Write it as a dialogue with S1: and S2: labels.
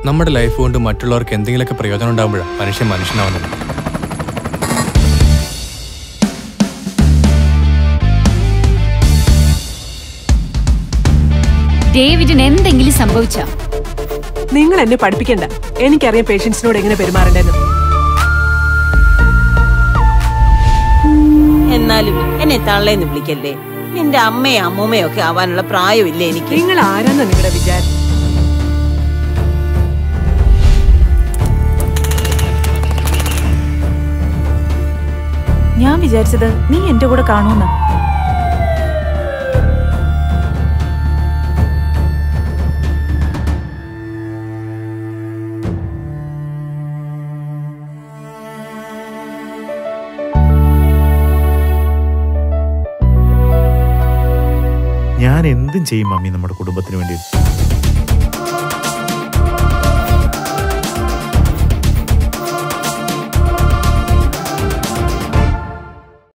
S1: നമ്മുടെ ലൈഫ് കൊണ്ട് മറ്റുള്ളവർക്ക് എന്തെങ്കിലുമൊക്കെ പ്രയോജനം ഉണ്ടാകുമ്പോഴാണ് മനുഷ്യൻ മനുഷ്യനാവുന്നത്
S2: ഡേവിഡിന് എന്തെങ്കിലും സംഭവിച്ച
S3: നിങ്ങൾ എന്നെ പഠിപ്പിക്കണ്ട എനിക്കറിയാം പേഷ്യൻസിനോട് എങ്ങനെ പെരുമാറേണ്ടെന്ന്
S4: എന്നാലും എന്നെ തള്ളേന്ന് വിളിക്കല്ലേ എന്റെ അമ്മയും അമ്മൂമ്മയും ഒക്കെ ആവാനുള്ള പ്രായമില്ല എനിക്ക്
S3: നിങ്ങൾ ആരാന്ന നിങ്ങളുടെ വിചാരം
S5: ഞാൻ വിചാരിച്ചത് നീ എന്റെ കൂടെ കാണുമെന്ന്
S6: ഞാൻ എന്തും ചെയ്യും മമ്മി നമ്മുടെ കുടുംബത്തിന് വേണ്ടി